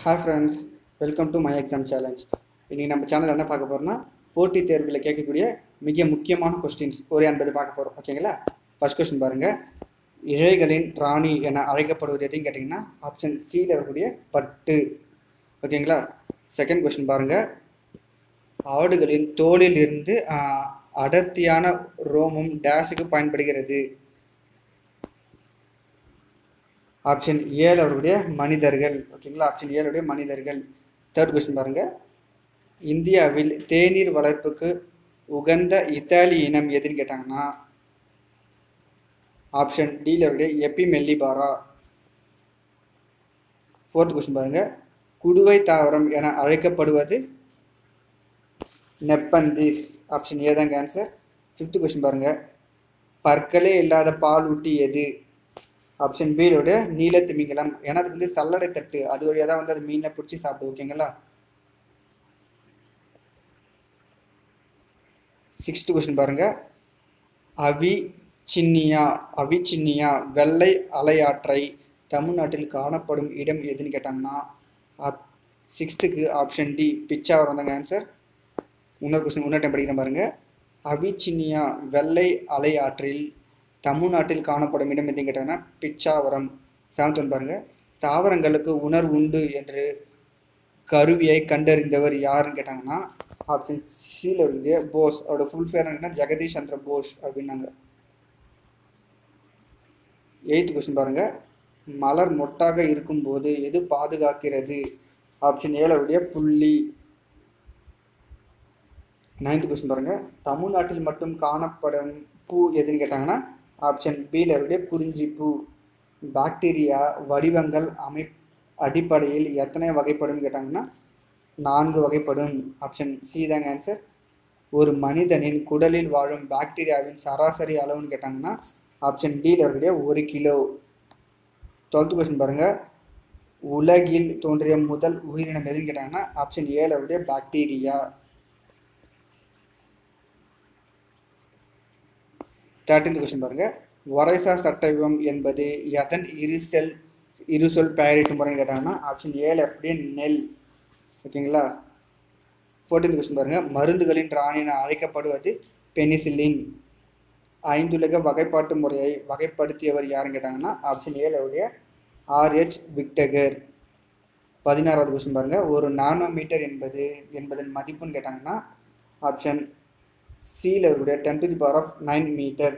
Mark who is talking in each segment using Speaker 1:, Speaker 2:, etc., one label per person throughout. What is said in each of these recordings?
Speaker 1: hi friends welcome to my exam challenge இன்றைக்கி நம்ம channel என்ன பார்க்க போகிறோம்னா போட்டித் தேர்வில் கேட்கக்கூடிய மிக முக்கியமான கொஸ்டின்ஸ் ஒரு என்பது பார்க்க போகிறோம் ஓகேங்களா ஃபர்ஸ்ட் கொஸ்டின் பாருங்கள் இழைகளின் ராணி என அழைக்கப்படுவது எதுன்னு கேட்டிங்கன்னா ஆப்ஷன் சியில் வரக்கூடிய பட்டு ஓகேங்களா செகண்ட் கொஸ்டின் பாருங்கள் ஆடுகளின் தோலில் இருந்து ஆஹ், அடர்த்தியான ரோமம் டேஷுக்கு பயன்படுகிறது ஆப்ஷன் ஏழு அவருடைய மனிதர்கள் ஓகேங்களா ஆப்ஷன் ஏழுடைய மனிதர்கள் தேர்ட் கொஸ்டின் பாருங்க இந்தியாவில் தேநீர் வளர்ப்புக்கு உகந்த இத்தாலி இனம் எதுன்னு கேட்டாங்கன்னா ஆப்ஷன் டீலருடைய எப்பி மெல்லிபாரா ஃபோர்த் கொஸ்டின் பாருங்க குடுவை தாவரம் என அழைக்கப்படுவது நெப்பந்திஸ் ஆப்ஷன் ஏ தாங்க ஆன்சர் ஃபிஃப்த் கொஸ்டின் பாருங்க பற்களே இல்லாத பால் ஊட்டி எது ஆப்ஷன் பியோட நீல திமிங்கலம் ஏன்னா அதுக்கு வந்து சல்லடை தட்டு அது வழியாக தான் வந்து அது மீனை பிடிச்சி சாப்பிடும் ஓகேங்களா சிக்ஸ்த் கொஸ்டின் பாருங்க அவி சின்னியா அவி சின்னியா வெள்ளை அலையாற்றை தமிழ்நாட்டில் காணப்படும் இடம் எதுன்னு கேட்டாங்கன்னா ஆப் சிக்ஸ்த்துக்கு ஆப்ஷன் டி பிச்சாவரம் தாங்க ஆன்சர் இன்னொரு கொஸ்டின் இன்னொரு டைம் படிக்கிறேன் பாருங்க அபிச்சின்னியா வெள்ளை அலை ஆற்றில் தமிழ்நாட்டில் காணப்படும் இடம் எதுன்னு கேட்டாங்கன்னா பிச்சாவரம் செவன்த் ஒன் பாருங்க தாவரங்களுக்கு உணர்வு உண்டு என்று கருவியை கண்டறிந்தவர் யாருன்னு கேட்டாங்கன்னா ஆப்ஷன் சியில் இருக்கு போஸ் அவரோட ஃபுல் பேர் என்னன்னா ஜெகதீஷ் சந்திர போஸ் அப்படின்னாங்க எயித்து கொஸ்டின் பாருங்க மலர் மொட்டாக இருக்கும்போது எது பாதுகாக்கிறது ஆப்ஷன் ஏழுடைய புள்ளி நைன்த் கொஸ்டின் பாருங்க தமிழ்நாட்டில் மட்டும் காணப்படும் பூ எதுன்னு கேட்டாங்கன்னா ஆப்ஷன் பியிலருடைய குறிஞ்சி பூ பாக்டீரியா வடிவங்கள் அமை அடிப்படையில் எத்தனை வகைப்படும் கேட்டாங்கன்னா நான்கு வகைப்படும் ஆப்ஷன் சி தாங்க ஆன்சர் ஒரு மனிதனின் குடலில் வாழும் பாக்டீரியாவின் சராசரி அளவுன்னு கேட்டாங்கன்னா ஆப்ஷன் டியிலருடைய ஒரு கிலோ டுவெல்த் கொஸ்டின் பாருங்க உலகில் தோன்றிய முதல் உயிரினம் எதுன்னு கேட்டாங்கன்னா ஆப்ஷன் ஏழருடைய பாக்டீரியா தேர்ட்டீன்த் கொஸ்டின் பாருங்க ஒரைசா சட்டயுகம் என்பது எதன் இருசெல் இருசொல் பெயரிட்டு முறைன்னு கேட்டாங்கன்னா ஆப்ஷன் ஏழு அப்படியே நெல் ஓகேங்களா ஃபோர்டீன்த் கொஸ்டின் பாருங்க மருந்துகளின் ராணி என அழைக்கப்படுவது பெனிசிலின் ஐந்துலக வகைப்பாட்டு முறையை வகைப்படுத்தியவர் யாருன்னு கேட்டாங்கன்னா ஆப்ஷன் ஏழுடைய ஆர்ஹெச் விக்டகர் பதினாறாவது கொஸ்டின் பாருங்க ஒரு நானோமீட்டர் என்பது என்பதன் மதிப்புன்னு கேட்டாங்கன்னா ஆப்ஷன் சியில் இருக்கக்கூடிய ten to the power of nine metre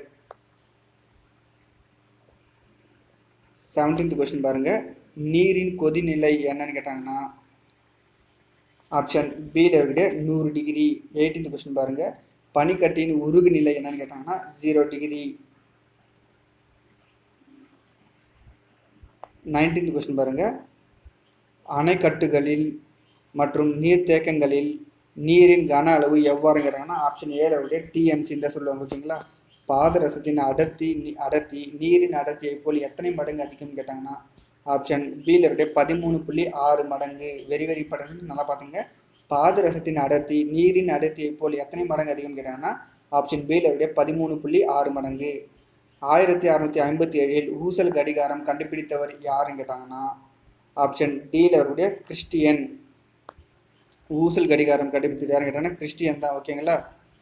Speaker 1: seventeenth question பாருங்க நீரின் கொதிநிலை என்னன்னு கேட்டாங்கன்னா ஆப்ஷன் பியில் இருக்கக்கூடிய நூறு டிகிரி எயிட்டீன்த் கொஸ்டின் பாருங்க பனிக்கட்டியின் உருகு நிலை என்னன்னு கேட்டாங்கன்னா ஜீரோ டிகிரி நைன்டீன்த் கொஸ்டின் பாருங்க அணைக்கட்டுகளில் மற்றும் நீர்த்தேக்கங்களில் நீரின் கன அளவு எவ்வாறு கேட்டாங்கன்னா ஆப்ஷன் ஏழுடைய டிஎம்சி தான் சொல்லுவாங்க ஓகேங்களா பாதரசத்தின் அடர்த்தி நீ- அடர்த்தி நீரின் அடர்த்தியை போல் எத்தனை மடங்கு அதிகம்னு கேட்டாங்கன்னா ஆப்ஷன் பியில் பதிமூணு புள்ளி ஆறு மடங்கு வெரி வெரி படங்கு நல்லா பார்த்துங்க பாதரசத்தின் அடர்த்தி நீரின் அடர்த்தியை போல் எத்தனை மடங்கு அதிகம்னு கேட்டாங்கன்னா ஆப்ஷன் பியில் பதிமூணு புள்ளி ஆறு மடங்கு ஆயிரத்தி அறுநூத்தி ஐம்பத்தி ஏழில் ஊசல் கடிகாரம் கண்டுபிடித்தவர் யாருன்னு கேட்டாங்கன்னா ஆப்ஷன் டியில் அவருடைய கிறிஸ்டியன் ஊசல் கடிகாரம் கண்டுபிடிச்சது யாருன்னு கேட்டாங்கன்னா கிறிஸ்டியன் தான் ஓகேங்களா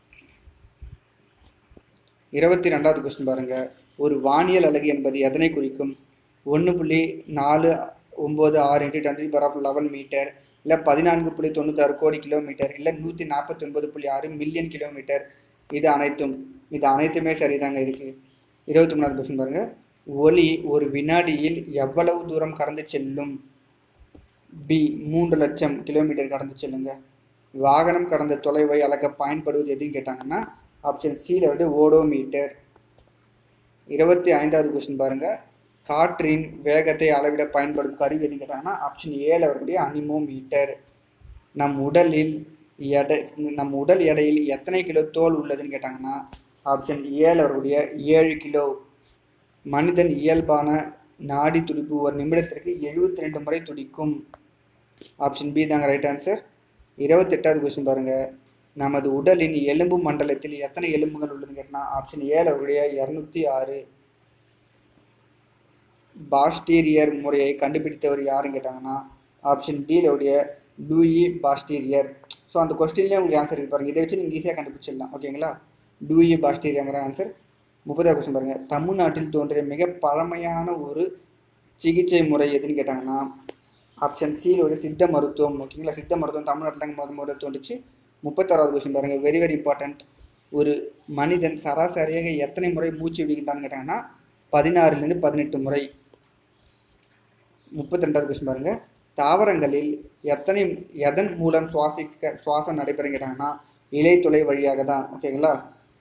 Speaker 1: இருபத்தி ரெண்டாவது கொஸ்டின் பாருங்க ஒரு வானியல் அலகு என்பது எதனை குறிக்கும் ஒன்று புள்ளி நாலு ஒம்பது ஆறு into ten power of eleven metre இல்லை பதினான்கு புள்ளி தொண்ணூத்தாறு கோடி கிலோமீட்டர் இல்லை நூற்றி நாற்பத்தி ஒன்பது புள்ளி ஆறு மில்லியன் கிலோமீட்டர் இது அனைத்தும் இது அனைத்துமே சரிதாங்க இதுக்கு இருபத்தி மூணாவது கொஸ்டின் பாருங்க ஒளி ஒரு வினாடியில் எவ்வளவு தூரம் கடந்து செல்லும் பி மூன்று லட்சம் கிலோமீட்டர் கடந்து செல்லுங்க வாகனம் கடந்த தொலைவை அளக்க பயன்படுவது எதுன்னு கேட்டாங்கன்னா ஆப்ஷன் சியில் வந்து ஓடோமீட்டர் இருபத்தி ஐந்தாவது கொஸ்டின் பாருங்க காற்றின் வேகத்தை அளவிட பயன்படும் கருவி எதுன்னு கேட்டாங்கன்னா ஆப்ஷன் ஏழு அவருடைய அனிமோமீட்டர் நம் உடலில் எடை நம் உடல் எடையில் எத்தனை கிலோ தோல் உள்ளதுன்னு கேட்டாங்கன்னா ஆப்ஷன் ஏழு அவருடைய ஏழு கிலோ மனிதன் இயல்பான நாடி துடிப்பு ஒரு நிமிடத்திற்கு எழுபத்தி ரெண்டு முறை துடிக்கும் ஆப்ஷன் பி தாங்க ரைட் ஆன்சர் இருபத்தெட்டாவது கொஸ்டின் பாருங்க நமது உடலின் எலும்பு மண்டலத்தில் எத்தனை எலும்புகள் உள்ளதுன்னு கேட்டால் ஆப்ஷன் ஏழு அவருடைய இரநூத்தி ஆறு பாஸ்டீரியர் முறையை கண்டுபிடித்தவர் யாருன்னு கேட்டாங்கன்னா ஆப்ஷன் டியிலுடைய லூயி பாஸ்டீரியர் ஸோ அந்த கொஸ்டின்லேயே உங்களுக்கு ஆன்சர் இருக்கு பாருங்க இதை வச்சு நீங்கள் ஈஸியாக கண்டுபிடிச்சிடலாம் ஓகேங்களா லூயி பாஸ்டீரியங்கிற ஆன்சர் முப்பதாவது கொஸ்டின் பாருங்க தமிழ்நாட்டில் தோன்றிய மிக பழமையான ஒரு சிகிச்சை முறை எதுன்னு கேட்டாங்கன்னா ஆப்ஷன் சியிலோட சித்த மருத்துவம் ஓகேங்களா சித்த மருத்துவம் தமிழ்நாட்டில் தாங்க முத முதல்ல தோன்றுச்சு முப்பத்தாறாவது கொஸ்டின் பாருங்க வெரி வெரி இம்பார்ட்டன்ட் ஒரு மனிதன் சராசரியாக எத்தனை முறை மூச்சு விடுகின்றான்னு கேட்டாங்கன்னா பதினாறுலேருந்து பதினெட்டு முறை முப்பத்தி ரெண்டாவது கொஸ்டின் பாருங்க தாவரங்களில் எத்தனை எதன் மூலம் சுவாசிக்க சுவாசம் நடைபெறும் கேட்டாங்கன்னா இலைத்துளை வழியாக தான் ஓகேங்களா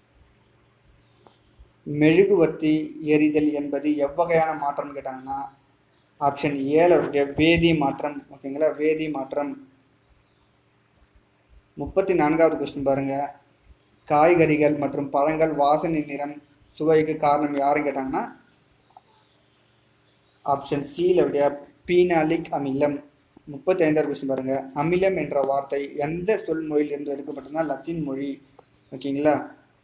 Speaker 1: மெழுகுவர்த்தி எரிதல் என்பது எவ்வகையான மாற்றம் கேட்டாங்கன்னா ஆப்ஷன் ஏழருடைய வேதி மாற்றம் ஓகேங்களா வேதி மாற்றம் முப்பத்தி நான்காவது கொஸ்டின் பாருங்க காய்கறிகள் மற்றும் பழங்கள் வாசனை நிறம் சுவைக்கு காரணம் யாருன்னு கேட்டாங்கன்னா ஆப்ஷன் சியிலுடைய பீனாலிக் அமிலம் முப்பத்தி ஐந்தாவது கொஸ்டின் பாருங்க அமிலம் என்ற வார்த்தை எந்த சொல் மொழியிலிருந்து எடுக்கப்பட்டதுன்னா லத்தீன் மொழி ஓகேங்களா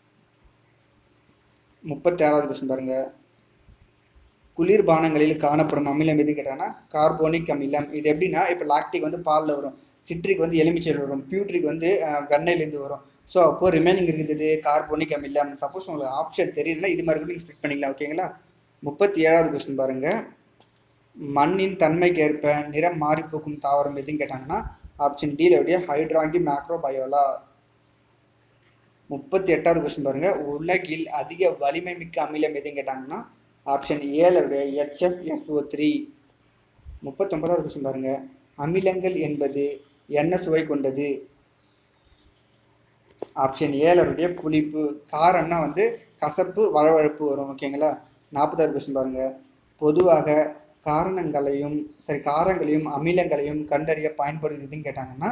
Speaker 1: முப்பத்தி ஆறாவது கொஸ்டின் பாருங்க குளிர்பானங்களில் காணப்படும் அமிலம் எதுன்னு கேட்டாங்கன்னா கார்போனிக் அமிலம் இது எப்படின்னா இப்போ லாக்டிக் வந்து பாலில் வரும் சிட்ரிக் வந்து எலுமிச்சையில் வரும் பியூட்ரிக் வந்து அஹ், வெண்ணெயிலேருந்து வரும் ஸோ அப்போ ரிமைனிங் இருக்குது கார்போனிக் அமிலம் சப்போஸ் உங்களுக்கு ஆப்ஷன் தெரியலனா இது மாதிரி கூட நீங்கள் ஸ்பிட் பண்ணிக்கலாம் ஓகேங்களா முப்பத்தி ஏழாவது கொஸ்டின் பாருங்க மண்ணின் தன்மைக்கு ஏற்ப நிறம் மாறி போக்கும் தாவரம் எதுன்னு கேட்டாங்கன்னா ஆப்ஷன் டியிலுடைய ஹைட்ராங்கி மேக்ரோபயோலா முப்பத்தி எட்டாவது கொஸ்டின் பாருங்க உலகில் அதிக வலிமை மிக்க அமிலம் எதுன்னு கேட்டாங்கன்னா ஆப்ஷன் ஏழுடைய ஹெச்எஃப்எஸ்ஓ த்ரீ முப்பத்தொன்பதாவது கொஸ்டின் பாருங்க அமிலங்கள் என்பது என்ன சுவை கொண்டது ஆப்ஷன் ஏழுடைய புளிப்பு காரம்னா வந்து கசப்பு வழவழப்பு வரும் ஓகேங்களா நாற்பதாவது கொஸ்டின் பாருங்க பொதுவாக காரணங்களையும் சரி காரங்களையும் அமிலங்களையும் கண்டறிய பயன்படுதுன்னு கேட்டாங்கன்னா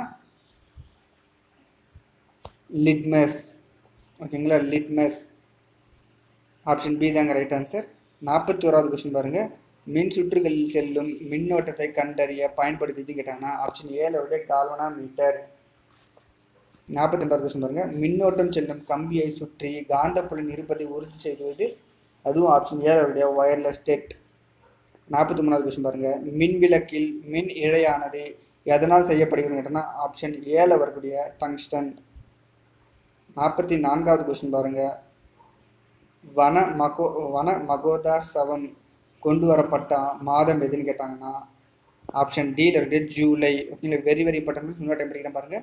Speaker 1: லிட்மஸ் ஓகேங்களா லிட்மஸ் ஆப்ஷன் பி தாங்க ரைட் ஆன்சர் நாற்பத்தி ஓராவது கொஸ்டின் பாருங்க மின் சுற்றுகளில் செல்லும் மின்னோட்டத்தை கண்டறிய பயன்படுத்திட்டு கேட்டாங்கன்னா ஆப்ஷன் ஏழோடைய கால்வனா மீட்டர் நாற்பத்தி ரெண்டாவது கொஸ்டின் பாருங்க மின்னோட்டம் செல்லும் கம்பியை சுற்றி காந்தப்புலன் இருப்பதை உறுதி செய்வது அதுவும் ஆப்ஷன் ஏழோடைய ஒயர்லெஸ் டெட் நாற்பத்தி மூணாவது கொஸ்டின் பாருங்க மின் விளக்கில் மின் இழையானது எதனால் செய்யப்படுகிறது கேட்டோம்னா ஆப்ஷன் ஏழு வரக்கூடிய டங்ஸ்டன் நாற்பத்தி நான்காவது கொஸ்டின் பாருங்க வன மகோ வன மகோதா சவம் கொண்டு வரப்பட்ட மாதம் எதுன்னு கேட்டாங்கன்னா ஆப்ஷன் டியில் இருக்கு ஜூலை ஓகேங்களா வெரி வெரி இம்பார்ட்டன்ட் இன்னொரு டைம் படிக்கிறேன் பாருங்க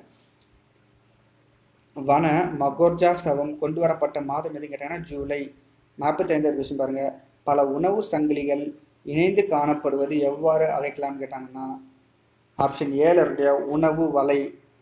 Speaker 1: வன மகோர்ஜா சவம் கொண்டு வரப்பட்ட மாதம் எதுன்னு கேட்டாங்கன்னா ஜூலை நாற்பத்தி ஐந்தாவது கொஸ்டின் பாருங்க பல உணவு சங்கிலிகள் இணைந்து காணப்படுவது எவ்வாறு அழைக்கலாம்னு கேட்டாங்கன்னா ஆப்ஷன் ஏழருடைய உணவு வலை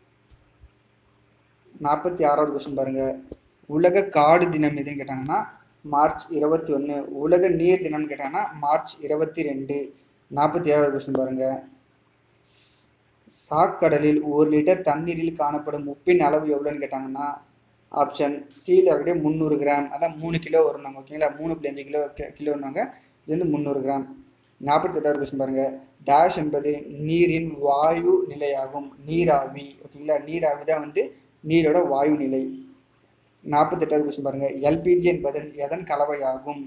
Speaker 1: நாற்பத்தி ஆறாவது கொஸ்டின் பாருங்க உலக காடு தினம் எதுன்னு கேட்டாங்கன்னா மார்ச் இருபத்தி ஒன்று உலக நீர் தினம்னு கேட்டாங்கன்னா மார்ச் இருபத்தி ரெண்டு நாற்பத்தி ஏழாவது கொஸ்டின் பாருங்க ஸ்- சாக்கடலில் ஒரு லிட்டர் தண்ணீரில் காணப்படும் உப்பின் அளவு எவ்வளோன்னு கேட்டாங்கன்னா ஆப்ஷன் சியில் அவருடைய முந்நூறு கிராம் அதான் மூணு கிலோ வரும்னாங்க ஓகேங்களா மூணு புள்ளி அஞ்சு கிலோ கிலோன்னாங்க இது வந்து முந்நூறு கிராம் நாற்பத்தி எட்டாவது கொஸ்டின் பாருங்க டேஷ் என்பது நீரின் வாயு நிலையாகும் நீராவி ஓகேங்களா நீராவி தான் வந்து நீரோட வாயு நிலை நாற்பத்தெட்டாவது கொஸ்டின் பாருங்க எல்பிஜி என்பது எதன் கலவையாகும்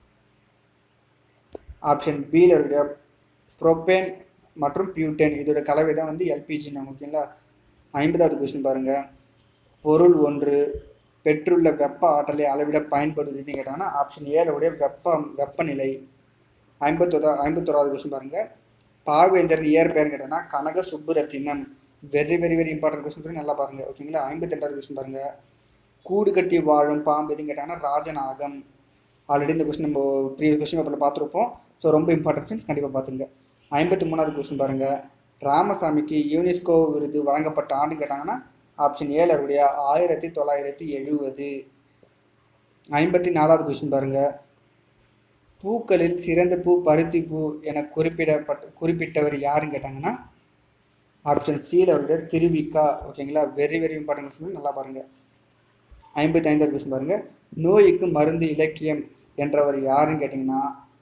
Speaker 1: ஆப்ஷன் பியில் இருக்கிற ப்ரோபேன் மற்றும் பியூட்டேன் இதோட கலவை தான் வந்து எல்பிஜி ஓகேங்களா ஐம்பதாவது கொஸ்டின் பாருங்க பொருள் ஒன்று பெற்றுள்ள வெப்ப ஆற்றலை அளவிட பயன்படுதுன்னு கேட்டாங்கன்னா ஆப்ஷன் ஏழுடைய வெப்பம் வெப்பநிலை ஐம்பத்தொதா ஐம்பத்தோராவது கொஸ்டின் பாருங்க பாவேந்தர் இயற்பெயர்னு கேட்டோன்னா Kanaka Subburathinam very very very important question நல்லா பாருங்க ஓகேங்களா ஐம்பத்தெட்டாவது கொஸ்டின் பாருங்க கூடு கட்டி வாழும் பாம்பு எதுன்னு கேட்டாங்கன்னா ராஜநாகம் ஆல்ரெடி இந்த கொஸ்டின் நம்ம ப்ரீவியஸ் கொஸ்டின் பேப்பரில் பார்த்துருப்போம் ஸோ ரொம்ப இம்பார்ட்டன்ட் ஃப்ரெண்ட்ஸ் கண்டிப்பாக பார்த்துங்க ஐம்பத்தி மூணாவது கொஸ்டின் பாருங்க ராமசாமிக்கு யுனெஸ்கோ விருது வழங்கப்பட்ட ஆண்டு கேட்டாங்கன்னா ஆப்ஷன் ஏழு அவருடைய ஆயிரத்தி தொள்ளாயிரத்தி எழுபது ஐம்பத்தி நாலாவது கொஸ்டின் பாருங்க பூக்களில் சிறந்த பூ பருத்தி பூ என குறிப்பிடப்பட்ட குறிப்பிட்டவர் யாருன்னு கேட்டாங்கன்னா ஆப்ஷன் சியில் அவருடைய திருவிக்கா ஓகேங்களா வெரி வெரி இம்பார்ட்டன்ட் கொஸ்டின் நல்லா பாருங்க ஐம்பத்தி ஐந்தாவது கொஸ்டின் பாருங்க நோய்க்கு மருந்து இலக்கியம் என்றவர் யாருன்னு கேட்டிங்கன்னா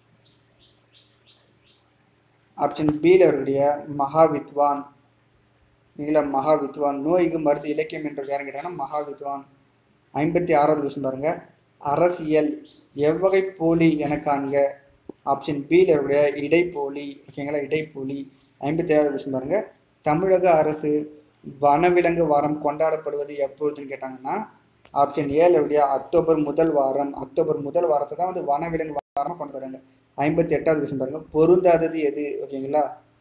Speaker 1: ஆப்ஷன் பியில் அவருடைய மகாவித்வான் நீங்களா மகாவித்வான் நோய்க்கு மருந்து இலக்கியம் என்றவர் யாருன்னு கேட்டாங்கன்னா மகாவித்வான் ஐம்பத்தி ஆறாவது கொஸ்டின் பாருங்க அரசியல் எவ்வகை போலி என காண்க ஆப்ஷன் பியில் அவருடைய இடைப்போலி ஓகேங்களா இடைப்போலி ஐம்பத்தி ஏழாவது கொஸ்டின் பாருங்க தமிழக அரசு வனவிலங்கு வாரம் கொண்டாடப்படுவது எப்பொழுதுன்னு கேட்டாங்கன்னா ஆப்ஷன் ஏழுடைய அக்டோபர் முதல் வாரம் அக்டோபர் முதல் வாரத்தை தான் வந்து வனவிலங்கு வாரம் கொண்டாடுறாங்க ஐம்பத்தி எட்டாவது கொஸ்டின் பாருங்க பொருந்தாதது எது ஓகேங்களா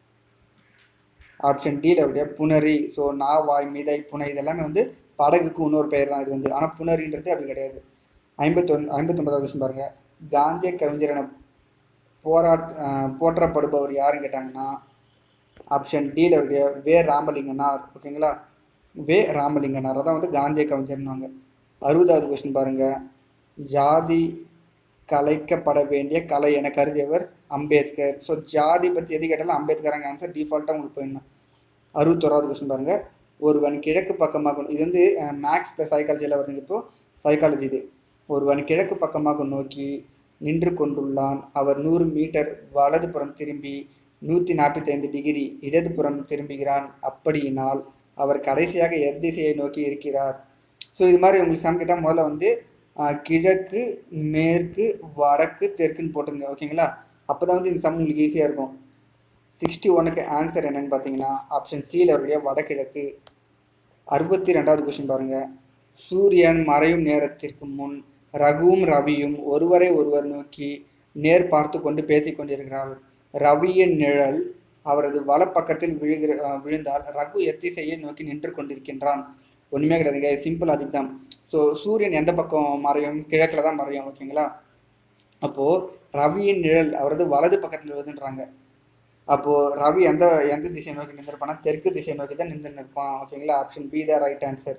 Speaker 1: ஆப்ஷன் டியில் உடைய புணரி ஸோ நா வாய் மிதை புனை இதெல்லாமே வந்து படகுக்கு இன்னொரு பெயர் தான் இது வந்து ஆனால் புணரின்றது அப்படி கிடையாது ஐம்பத்தொன் ஐம்பத்தொன்பதாவது கொஸ்டின் பாருங்க காந்திய கவிஞர் என போராட் அஹ் போற்றப்படுபவர் யாருன்னு கேட்டாங்கன்னா ஆப்ஷன் டியில் உடைய வே ராமலிங்கனார் ஓகேங்களா வே ராமலிங்கனார் அதான் வந்து காந்திய கவிஞர்னுவாங்க அறுபதாவது கொஸ்டின் பாருங்க ஜாதி கலைக்கப்பட வேண்டிய கலை என கருதியவர் அம்பேத்கர் ஸோ ஜாதி பற்றி எது கேட்டாலும் அம்பேத்கராங்க ஆன்சர் டிஃபால்ட்டாக உங்களுக்கு போயிடணும் அறுபத்தோராவது கொஸ்டின் பாருங்க ஒருவன் கிழக்கு பக்கமாக இது வந்து மேக்ஸ் ப்ளஸ் சைக்காலஜியில் வருதுங்க இப்போ சைக்காலஜி இது ஒருவன் கிழக்கு பக்கமாக நோக்கி நின்று கொண்டுள்ளான் அவர் நூறு மீட்டர் வலதுபுறம் திரும்பி நூற்றி நாற்பத்தைந்து டிகிரி இடதுபுறம் திரும்புகிறான் அப்படியினால் அவர் கடைசியாக எத் திசையை நோக்கி இருக்கிறார் ஸோ இது மாதிரி உங்களுக்கு சம் கேட்டால் முதல்ல வந்து ஆஹ், கிழக்கு மேற்கு வடக்கு தெற்குன்னு போட்டுங்க ஓகேங்களா அப்போ தான் வந்து இந்த சம் உங்களுக்கு ஈஸியாக இருக்கும் சிக்ஸ்டி ஒனுக்கு ஆன்சர் என்னன்னு பார்த்தீங்கன்னா ஆப்ஷன் சியில் அவருடைய வடகிழக்கு அறுபத்தி ரெண்டாவது கொஸ்டின் பாருங்க சூரியன் மறையும் நேரத்திற்கு முன் ரகுவும் ரவியும் ஒருவரை ஒருவர் நோக்கி நேர் பார்த்து கொண்டு பேசிக் கொண்டிருக்கிறார்கள் ரவியின் நிழல் அவரது வலப்பக்கத்தில் விழுகிற அஹ் விழுந்தால் ரகு எத்திசையை நோக்கி நின்று கொண்டிருக்கின்றான் ஒன்றுமே கிடையாதுங்க சிம்பிள் அதுக்கு தான் ஸோ சூரியன் எந்த பக்கம் மறையும் கிழக்கில் தான் மறையும் ஓகேங்களா அப்போது ரவியின் நிழல் அவரது வலது பக்கத்தில் விழுதுன்றாங்க அப்போது ரவி எந்த எந்த திசையை நோக்கி நின்றுருப்பானா தெற்கு திசையை நோக்கி தான் நின்று நிற்பான் ஓகேங்களா option B the right answer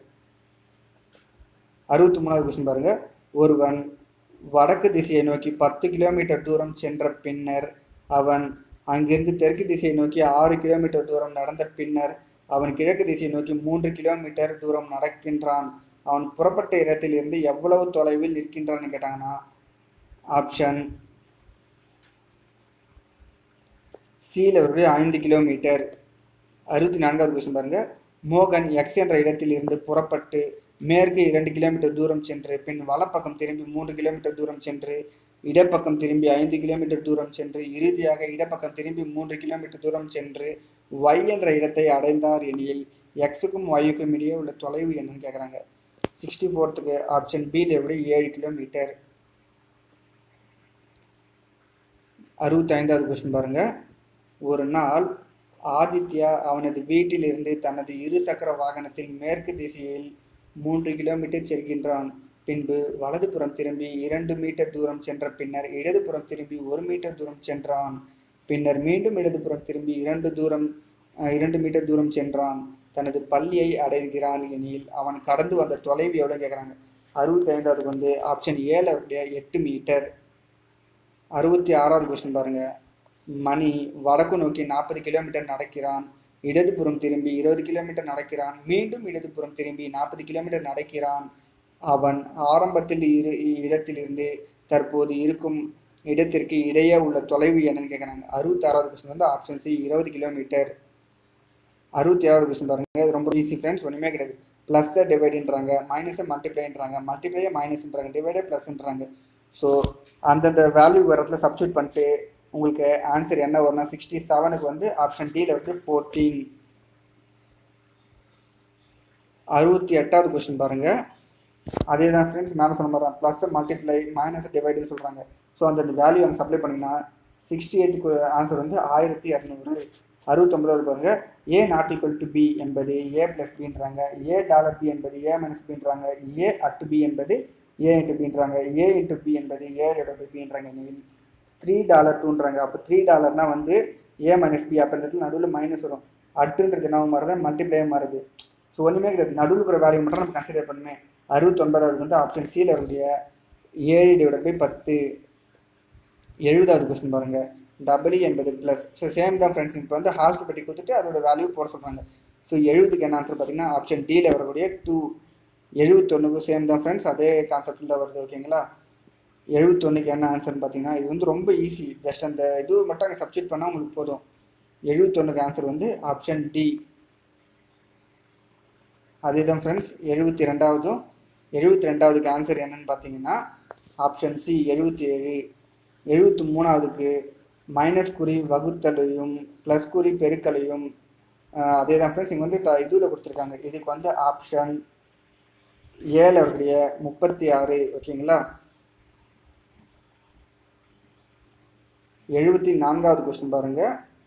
Speaker 1: அறுபத்தி மூணாவது கொஸ்டின் பாருங்க ஒருவன் வடக்கு திசையை நோக்கி பத்து கிலோமீட்டர் தூரம் சென்ற பின்னர் அவன் அங்கிருந்து தெற்கு திசையை நோக்கி ஆறு கிலோமீட்டர் தூரம் நடந்த பின்னர் அவன் கிழக்கு திசையை நோக்கி மூன்று கிலோமீட்டர் தூரம் நடக்கின்றான் அவன் புறப்பட்ட இடத்திலிருந்து எவ்வளவு தொலைவில் நிற்கின்றான்னு கேட்டாங்கன்னா ஆப்ஷன் சியில் அவருடைய ஐந்து கிலோமீட்டர் அறுபத்தி நான்காவது கொஸ்டின் பாருங்க மோகன் எக்ஸ் என்ற இடத்தில் இருந்து புறப்பட்டு மேற்கு இரண்டு கிலோமீட்டர் தூரம் சென்று பின் வலப்பக்கம் திரும்பி மூன்று கிலோமீட்டர் தூரம் சென்று இடப்பக்கம் திரும்பி ஐந்து கிலோமீட்டர் தூரம் சென்று இறுதியாக இடப்பக்கம் திரும்பி மூன்று கிலோமீட்டர் தூரம் சென்று y என்ற இடத்தை அடைந்தார் எனில் எக்ஸுக்கும் ஒய்க்கும் இடையே உள்ள தொலைவு என்னன்னு கேட்குறாங்க சிக்ஸ்டி ஃபோர்த்துக்கு ஆப்ஷன் பியில் எப்படி ஏழு கிலோமீட்டர் அறுபத்தைந்தாவது கொஸ்டின் பாருங்க ஒரு நாள் ஆதித்யா அவனது வீட்டிலிருந்து தனது இருசக்கர வாகனத்தில் மேற்கு திசையில் மூன்று கிலோமீட்டர் செல்கின்றான் பின்பு வலதுபுறம் திரும்பி இரண்டு மீட்டர் தூரம் சென்ற பின்னர் இடதுபுறம் திரும்பி ஒரு மீட்டர் தூரம் சென்றான் பின்னர் மீண்டும் இடதுபுறம் திரும்பி இரண்டு தூரம் அஹ், இரண்டு மீட்டர் தூரம் சென்றான் தனது பள்ளியை அடைகிறான் எனில் அவன் கடந்து வந்த தொலைவு எவ்வளோ கேட்குறாங்க அறுபத்தைந்தாவது வந்து ஆப்ஷன் ஏழுடைய எட்டு மீட்டர் அறுபத்தி ஆறாவது கொஸ்டின் பாருங்க மணி வடக்கு நோக்கி நாற்பது கிலோமீட்டர் நடக்கிறான் இடதுபுறம் திரும்பி இருபது கிலோமீட்டர் நடக்கிறான் மீண்டும் இடதுபுறம் திரும்பி நாற்பது கிலோமீட்டர் நடக்கிறான் அவன் ஆரம்பத்தில் இரு இடத்திலிருந்து தற்போது இருக்கும் இடத்திற்கு இடையே உள்ள தொலைவு என்னன்னு கேட்குறாங்க அறுபத்தாறாவது கொஸ்டின் வந்து ஆப்ஷன் சி இருபது கிலோமீட்டர் அறுபத்தி ஏழாவது கொஸ்டின் பாருங்க இது ரொம்ப ஈஸி ஃப்ரெண்ட்ஸ் ஒன்றுமே கிடையாது ப்ளஸ்ஸை டிவைடுன்றாங்க மைனஸை மல்டிப்ளைன்றாங்க மல்டிப்ளையை மைனஸ்ன்றாங்க டிவைடே ப்ளஸ்ன்றாங்க ஸோ அந்தந்த வேல்யூ வரத்துல சப்ஸ்டியூட் பண்ணிட்டு உங்களுக்கு ஆன்சர் என்ன வரும்னா சிக்ஸ்டி செவனுக்கு வந்து ஆப்ஷன் டியில் வந்து ஃபோர்டீன் அறுபத்தி எட்டாவது கொஸ்டின் பாருங்க அதே தான் ஃப்ரெண்ட்ஸ் மேலே சொன்ன மாதிரி ப்ளஸ் மல்டிப்ளை மைனஸ் டிவைடுன்னு சொல்கிறாங்க ஸோ அந்த வேல்யூ அங்கே சப்ளை பண்ணிங்கன்னா சிக்ஸ்டி எய்த்துக்கு ஆன்சர் வந்து ஆயிரத்தி இரநூறு அறுபத்தொம்பதாவது பாருங்க A not equal to B என்பது ஏ ப்ளஸ் பின்றாங்க ஏ டாலர் பி என்பது ஏ மைனஸ் பின்றாங்க ஏ அட் பி என்பது ஏ இன்ட்டு பின்றாங்க ஏ இன்ட்டு பி என்பது ஏ டிவைட் பின்றாங்க எனில் த்ரீ டாலர் டூன்றாங்க அப்போ த்ரீ டாலர்னா வந்து ஏ மைனஸ் பி அப்போ இந்த இடத்துல நடுவில் மைனஸ் வரும் அட்டுன்றது என்ன மாறுது மல்டிப்ளே மாறுது ஸோ ஒன்றுமே கிடையாது நடுவில் இருக்கிற வேல்யூ மட்டும் நம்ம கன்சிடர் பண்ணுமே அறுபத்தொன்பதாவது வந்து ஆப்ஷன் சியில் அவருடைய ஏழு டிவைட் பை பத்து எழுபதாவது கொஸ்டின் பாருங்க டபிள்யூ என்பது ப்ளஸ் ஸோ சேம் தான் ஃப்ரெண்ட்ஸ் இப்போ வந்து ஹாஸ்பிட்டல் கொடுத்துட்டு அதோட வேல்யூ போட சொல்கிறாங்க ஸோ எழுபதுக்கு என்ன ஆன்சர் பார்த்தீங்கன்னா ஆப்ஷன் டியில் வரக்கூடிய டூ எழுபத்தொன்னுக்கும் சேம் தான் ஃப்ரெண்ட்ஸ் அதே கான்செப்டில் தான் வருது ஓகேங்களா எழுபத்தொன்னுக்கு என்ன ஆன்சர்னு பார்த்தீங்கன்னா இது வந்து ரொம்ப ஈஸி ஜஸ்ட் அந்த இது மட்டும் அங்கே சப்ஸ்டியூட் பண்ணால் உங்களுக்கு போதும் எழுபத்தொன்னுக்கு ஆன்சர் வந்து ஆப்ஷன் டி அதே தான் ஃப்ரெண்ட்ஸ் எழுபத்தி ரெண்டாவதும் எழுபத்தி ரெண்டாவதுக்கு ஆன்சர் என்னன்னு பார்த்தீங்கன்னா ஆப்ஷன் சி எழுபத்தி ஏழு எழுபத்தி மூணாவதுக்கு மைனஸ் குறி வகுத்தலையும் ப்ளஸ் குறி பெருக்கலையும் ஆஹ் அதே தான் ஃப்ரெண்ட்ஸ் இங்கே வந்து த இதில் கொடுத்துருக்காங்க இதுக்கு வந்து ஆப்ஷன் ஏழு அவருடைய முப்பத்தி ஆறு ஓகேங்களா எழுபத்தி நான்காவது கொஸ்டின் பாருங்க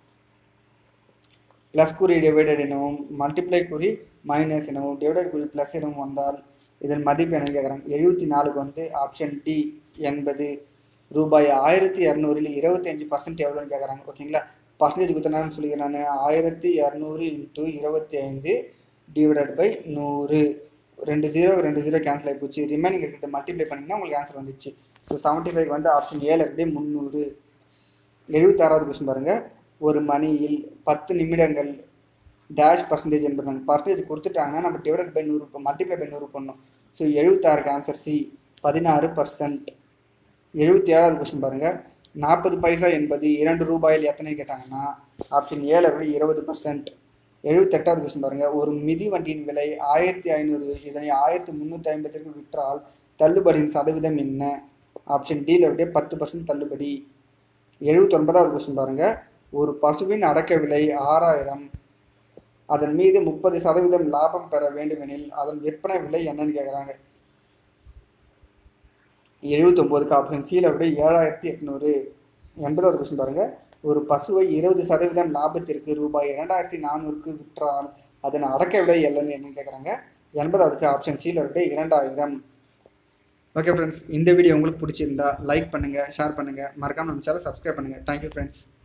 Speaker 1: ப்ளஸ் குறி டிவைடட் எனவும் மல்டிப்ளை குறி மைனஸ் எனவும் டிவைடட் குறி ப்ளஸ் எனவும் வந்தால் இதன் மதிப்பு என்னன்னு கேட்குறாங்க எழுபத்தி நாலுக்கு வந்து ஆப்ஷன் டி என்பது ரூபாய் ஆயிரத்தி இரநூறில் இருபத்தஞ்சு பர்சன்ட் எவ்வளோன்னு கேட்குறாங்க ஓகேங்களா பர்சன்டேஜ் கொடுத்தனாலும் சொல்லிக்கிறேன் நான் ஆயிரத்தி இரநூறு இன்ட்டு இருபத்தி ஐந்து டிவைடட் பை நூறு ரெண்டு ஜீரோ ரெண்டு ஜீரோ கேன்சல் ஆகி போச்சு ரிமைனிங் இருக்கிறத மல்டிப்ளை பண்ணிங்கன்னா உங்களுக்கு ஆன்சர் வந்துச்சு ஸோ செவன்ட்டி ஃபைவ் வந்து ஆப்ஷன் ஏழு அப்படியே முந்நூறு எழுபத்தாறாவது கொஸ்டின் பாருங்க ஒரு மணியில் பத்து நிமிடங்கள் டேஷ் பர்சன்டேஜ் என்பதாங்க பர்சன்டேஜ் கொடுத்துட்டாங்கன்னா நம்ம டிவைடட் பை நூறு மல்டிப்ளை பை நூறு பண்ணணும் ஸோ எழுபத்தாறுக்கு ஆன்சர் சி பதினாறு பர்சன்ட் எழுபத்தி ஏழாவது கொஸ்டின் பாருங்க நாற்பது பைசா என்பது இரண்டு ரூபாயில் எத்தனை கேட்டாங்கன்னா ஆப்ஷன் ஏழு விட இருபது பர்சன்ட் எழுபத்தெட்டாவது கொஸ்டின் பாருங்க ஒரு மிதி வண்டியின் விலை ஆயிரத்தி ஐநூறு இதனை ஆயிரத்தி முந்நூற்றி ஐம்பதுக்கு விற்றால் தள்ளுபடியின் சதவீதம் என்ன ஆப்ஷன் டியில் விட பத்து பர்சன்ட் தள்ளுபடி எழுபத்தொன்பதாவது கொஸ்டின் பாருங்க ஒரு பசுவின் அடக்க விலை ஆறாயிரம் அதன் மீது முப்பது சதவீதம் லாபம் பெற வேண்டுமெனில் அதன் விற்பனை விலை என்னன்னு கேட்குறாங்க எழுபத்தொம்போதுக்கு ஆப்ஷன் சியில் விட ஏழாயிரத்தி எட்நூறு எண்பதாவது கொஸ்டின் பாருங்க ஒரு பசுவை இருபது சதவீதம் லாபத்திற்கு ரூபாய் இரண்டாயிரத்தி நானூறுக்கு விற்றால் அதன் அடக்க விலை எல்லன்னு என்னன்னு கேட்குறாங்க எண்பதாவதுக்கு ஆப்ஷன் சியில் விட இரண்டாயிரம் ஓகே ஃப்ரெண்ட்ஸ் இந்த வீடியோ உங்களுக்கு பிடிச்சிருந்தா லைக் பண்ணுங்கள் ஷேர் பண்ணுங்கள் மறக்காமல் நம்ம சேனல் சப்ஸ்கிரைப் பண்ணுங்கள் தேங்க்யூ ஃப்ரெண்ட்ஸ்